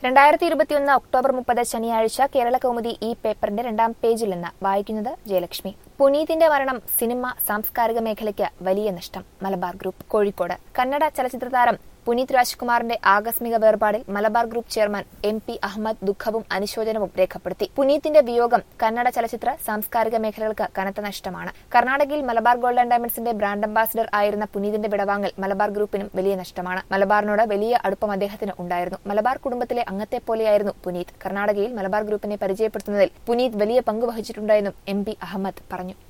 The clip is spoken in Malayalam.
രണ്ടായിരത്തി ഇരുപത്തിയൊന്ന് ഒക്ടോബർ മുപ്പത് ശനിയാഴ്ച കേരള കൗമുദി ഈ പേപ്പറിന്റെ രണ്ടാം പേജിൽ നിന്ന് വായിക്കുന്നത് ജയലക്ഷ്മി പുനീതിന്റെ മരണം സിനിമ സാംസ്കാരിക മേഖലയ്ക്ക് വലിയ നഷ്ടം മലബാർ ഗ്രൂപ്പ് കോഴിക്കോട് കന്നഡ ചലച്ചിത്ര താരം പുനീത് രാജ്കുമാറിന്റെ ആകസ്മിക വേർപാടിൽ Malabar group chairman M P Ahammed ദുഃഖവും അനുശോചനവും രേഖപ്പെടുത്തി പുനീത്തിന്റെ വിയോഗം കന്നഡ ചലച്ചിത്ര സാംസ്കാരിക മേഖലകൾക്ക് കനത്ത നഷ്ടമാണ് കർണാടകയിൽ മലബാർ ഗോൾഡ് ആൻഡ് ഡയമണ്ട്സിന്റെ ബ്രാൻഡ് അംബാസിഡർ ആയിരുന്ന പുനീതിന്റെ വിടവാങ്ങൽ മലബാർ ഗ്രൂപ്പിനും വലിയ നഷ്ടമാണ് മലബാറിനോട് വലിയ അടുപ്പം അദ്ദേഹത്തിന് ഉണ്ടായിരുന്നു മലബാർ കുടുംബത്തിലെ അംഗത്തെ പോലെയായിരുന്നു പുനീത് കർണാടകയിൽ മലബാർ ഗ്രൂപ്പിനെ പരിചയപ്പെടുത്തുന്നതിൽ പുനീത് വലിയ പങ്ക് വഹിച്ചിട്ടുണ്ടായെന്നും എം പി അഹമ്മദ് പറഞ്ഞു